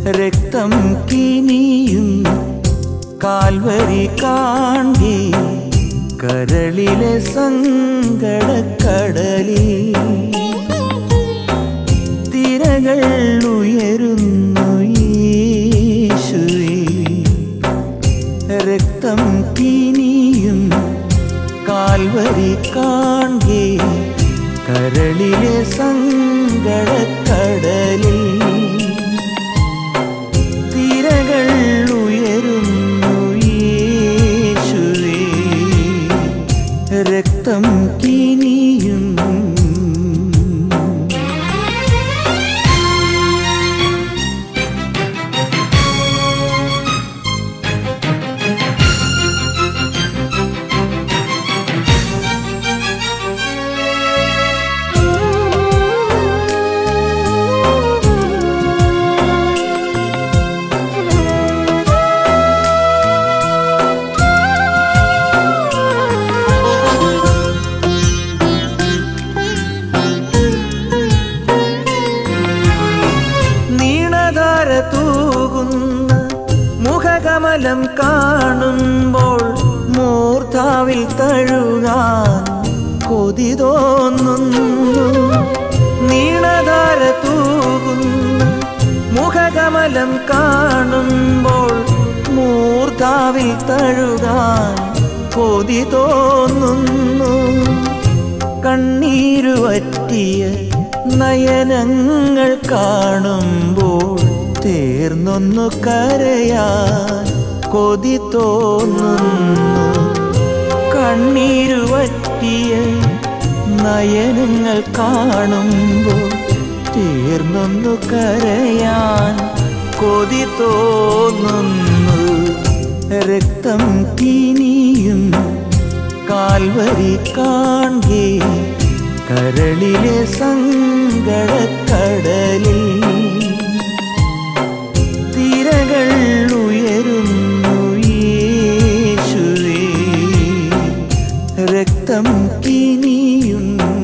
രക്തം കിനിയും കാൽവരി കാണ്ടി കരളിലെ സങ്കടക്കടലിൽ തിരകൾ ഉയരുന്നു യേശുവേ രക്തം കിനിയും കാൽവരി കാണ്ടി കരളിലെ സങ്കടക്കടലിൽ തിരകൾ ഉയരുന്നു യേശുവേ രക്തം കിനിയും നീണധാര തൂകുന്ന മുഖകമലം കാണുമ്പോൾ മൂർധാവിൽ തഴുകാൻ കൊതി തോന്നുന്നു നീണധാര തൂകുന്ന മുഖകമലം കാണുമ്പോൾ മൂർധാവിൽ തഴുകാൻ കൊതി തോന്നുന്നു കണ്ണീരുവറ്റിയ നയനങ്ങൾ കാണുമ്പോൾ തീർന്നൊന്നു കരയാൻ കൊതി തോന്നുന്നു കണ്ണീരുവറ്റിയ നയനങ്ങൾ കാണുമ്പോൾ തീർന്നൊന്നു കരയാൻ കൊതി തോന്നുന്നു രക്തം കിനിയും കാൽവരി കാൺകേ കരളിലെ സങ്കടക്കടലിൽ തിരകൾ ഉയരുന്നു യേശുവേ രക്തം കിനിയും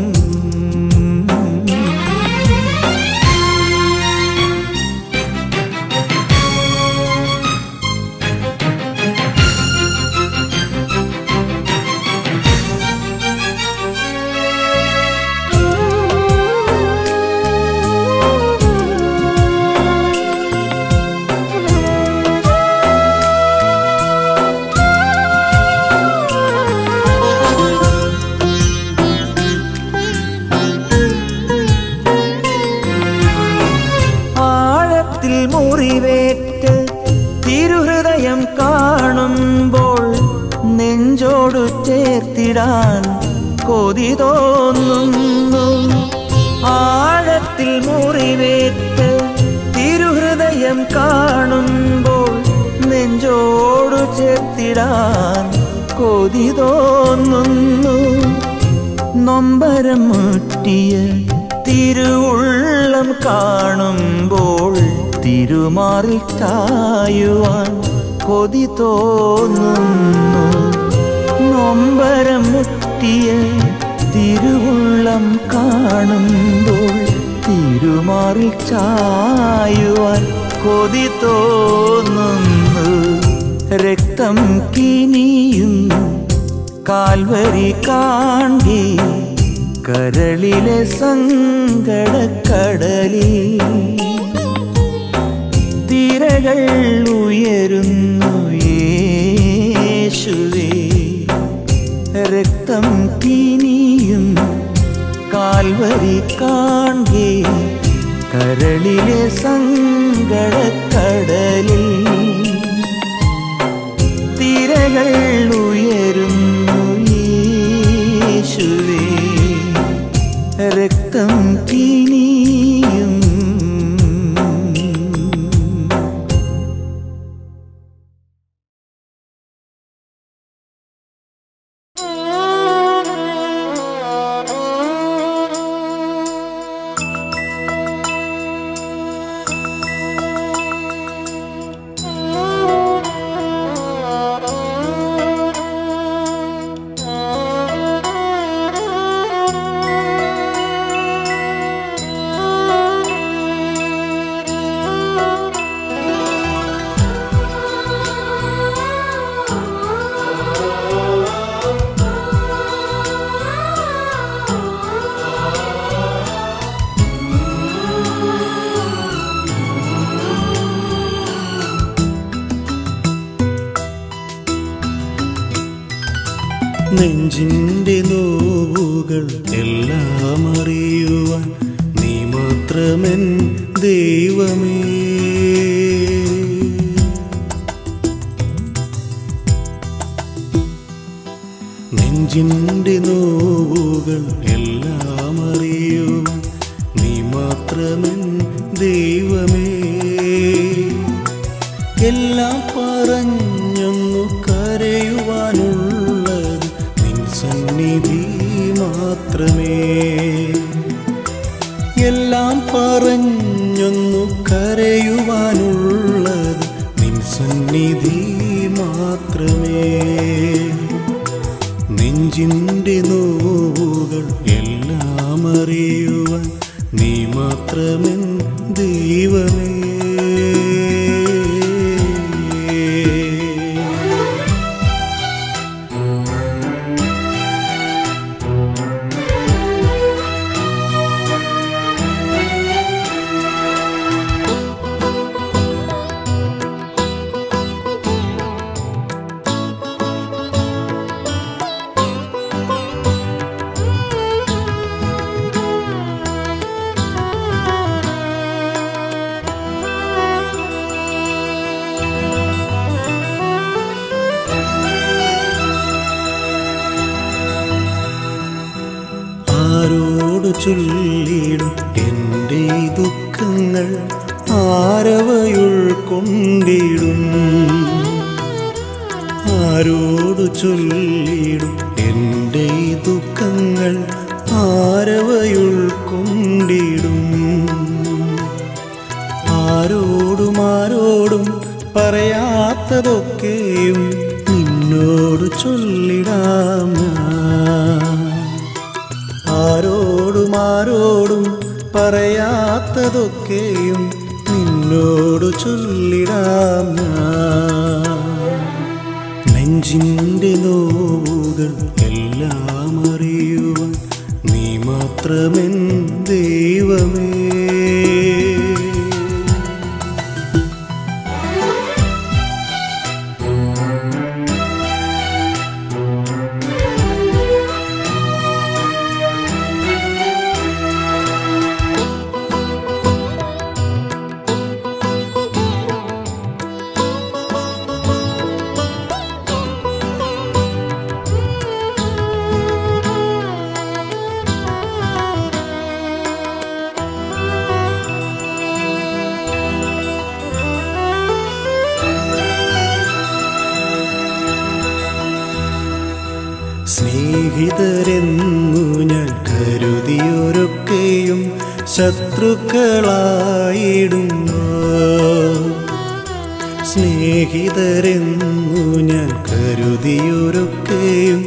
ആഴത്തിൽ മുറിവേറ്റ് തിരുഹൃദയം കാണുമ്പോൾ നെഞ്ചോടു ചേർത്തിടാൻ കൊതി തോന്നുന്നു ആഴത്തിൽ മുറിവേറ്റ് തിരുഹൃദയം കാണുമ്പോൾ നെഞ്ചോടു ചേർത്തിടാൻ കൊതി തോന്നുന്നു നൊമ്പരം മുട്ടിയ തിരുവുള്ളം കാണുമ്പോൾ തിരുമാറിൽ ചായുവാൻ കൊതി തോന്നുന്നു നൊമ്പരം മുട്ടിയ തിരുവുള്ളം കാണുമ്പോൾ തിരുമാറിൽ ചായുവാൻ കൊതി തോന്നുന്നു രക്തം കിനിയും കാൽവരി കാണ്ടി കരളിലെ സങ്കടക്കടലിൽ തിരകൾ ഉയരുന്നു യേശുവേ രക്തം കിനിയും കാൽവരി കാൺകേ കരളിലെ സങ്കടക്കടലിൽ തിരകൾ ഉയരുന്നു യേശുവേ രക്തം കിനിയും Thank you. നെഞ്ചിൻ്റെ നോവുകൾ എല്ലാം അറിയുവാൻ നീ മാത്രമെൻ ദൈവമേ നെഞ്ചിൻ്റെ നോവുകൾ എല്ലാം അറിയുവാൻ നീ മാത്രമെൻ ദൈവമേ എല്ലാം പറഞ്ഞൊന്നു കരയുവാനുള്ളത് നിൻ സന്നിധി മാത്രമേ എല്ലാം പറഞ്ഞൊന്നു കരയുവാനുള്ളത് നിൻ സന്നിധി മാത്രമേ നെഞ്ചിൻ്റെ നോവുകൾ എല്ലാം അറിയുവാൻ നീ മാത്രമെൻ ദൈവമേ ആരോട് ചൊല്ലിടും എൻ്റെ ഈ ദുഃഖങ്ങൾ ആരവയുൾക്കൊണ്ടിടും ആരോട് ചൊല്ലിടും എൻ്റെ ഈ ദുഃഖങ്ങൾ ആരവയുൾക്കൊണ്ടിടും ആരോടും ആരോടും പറയാത്തതൊക്കെയും നിന്നോട് ചൊല്ലിടാം ഞാൻ ആരോടും ആരോടും പറയാത്തതൊക്കെയും നിന്നോട് ചൊല്ലിടാം ഞാൻ നെഞ്ചിൻ്റെ നോവുകൾ എല്ലാം അറിയുവാൻ നീ മാത്രമെൻ ദൈവമേ സ്നേഹിതരെന്നു ഞാൻ കരുതിയൊരൊക്കെയും ശത്രുക്കളായിടുന്നു സ്നേഹിതരെന്നു ഞാൻ കരുതിയൊരൊക്കെയും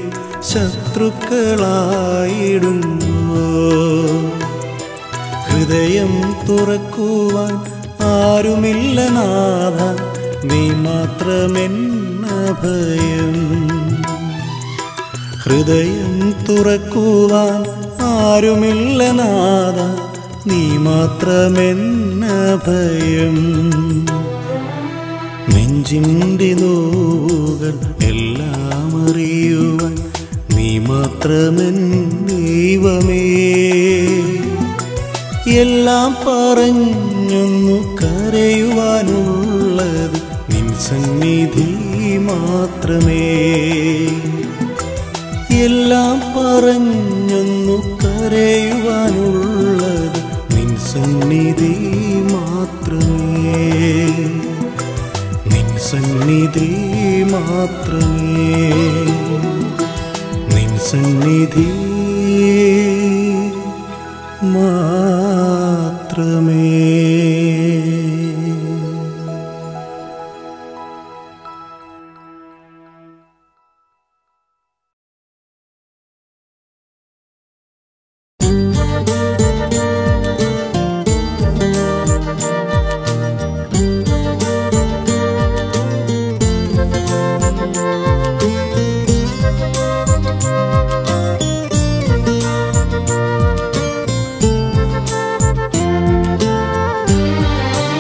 ശത്രുക്കളായിടുന്നു ഹൃദയം തുറക്കുവാൻ ആരുമില്ല നാഥ നീ മാത്രമെന്നഭയം ഹൃദയം തുറക്കുവാൻ ആരുമില്ല നാഥ നീ മാത്രമെന്നഭയം നെഞ്ചിൻ്റെ നോവുകൾ എല്ലാം അറിയുവാൻ നീ മാത്രമെൻ ദൈവമേ എല്ലാം പറഞ്ഞൊന്നു കരയുവാനുള്ളത് നിൻ സന്നിധി മാത്രമേ എല്ലാം പറഞ്ഞൊന്നു കരയുവാനുള്ളത് നിൻ സന്നിധി മാത്രമേ നിൻ സന്നിധി മാത്രമേ നിൻ സന്നിധി മാത്രമേ ും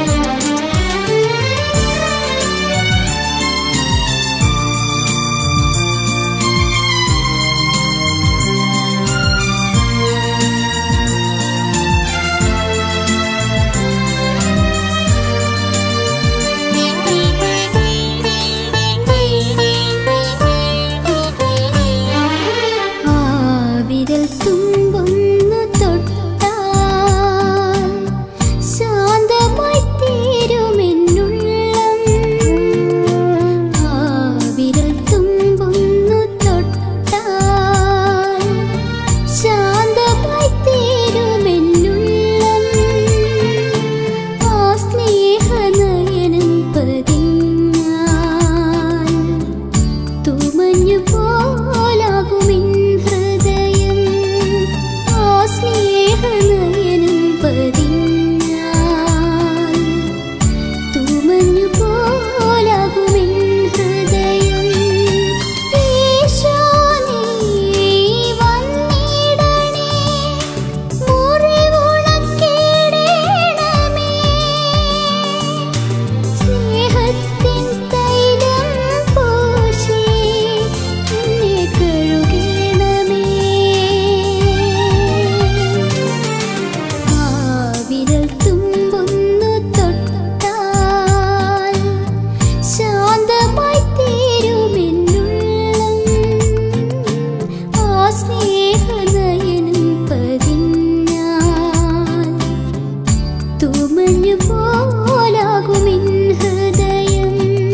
മഞ്ഞു പോലാകുമിൻ ഹൃദയം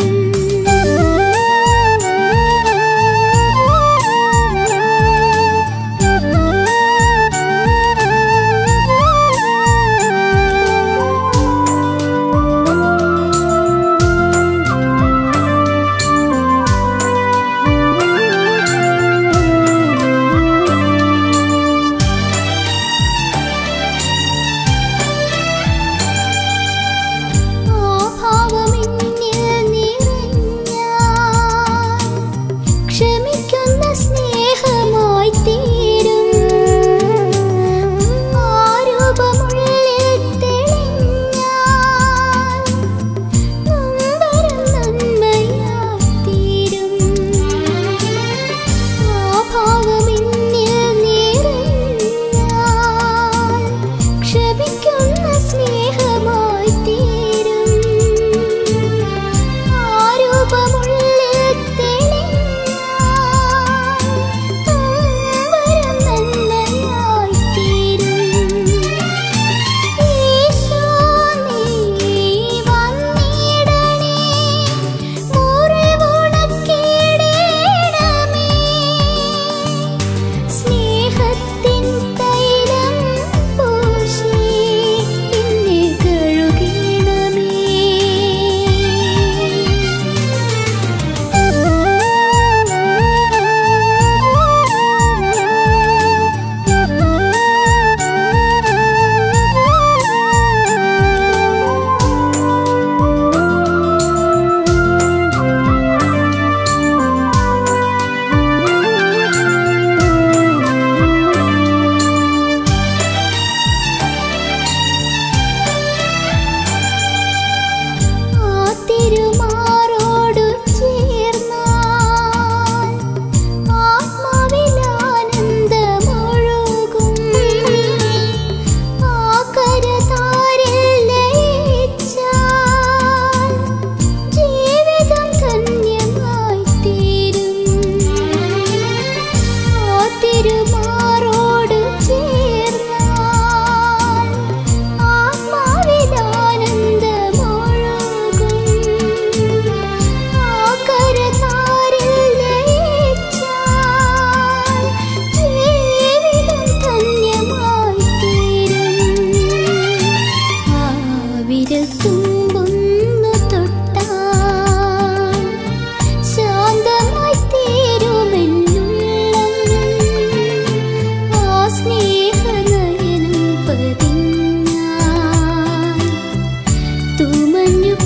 ആ ഭാവമെന്നിൽ നിറഞ്ഞാൽ ക്ഷമിക്കുന്ന സ്നേഹമായി തീരും ആ രൂപമുള്ളിൽ തെളിഞ്ഞാൽ നൊമ്പരം നന്മയായി തീരും ആ ഭാവമെന്നിൽ നിറഞ്ഞാൽ ക്ഷമിക്കുന്ന സ്നേഹമായി തീരും ആ രൂപമുള്ളിൽ തെളിഞ്ഞാൽ നൊമ്പരം നന്മയായി തീരും ഈശോ നീ വന്നിടണേ മുറിവുണക്കിടണമേ സ്നേഹത്തിൻ തൈലം പൂശി എന്നെ കഴുകണമേ ആ തിരുമാറോടു ചേർന്നാൽ ആത്മാവിൽ ആനന്ദമൊഴുകും ആ കരതാരിൽ ലയിച്ചാൽ ജീവിതം ധന്യമായി തീരും ആ തിരുമാറോടു ചേർന്നാൽ ആത്മാവിൽ ആനന്ദമൊഴുകും ആ കരതാരിൽ ലയിച്ചാൽ ജീവിതം ധന്യമായി തീരും ആ വിരൽ തുമ്പൊന്നു തൊട്ടാൽ ശാന്തമായി തീരുമെന്നുള്ളം ആ സ്നേഹനയനം പതിഞ്ഞാൽ തുമഞ്ഞു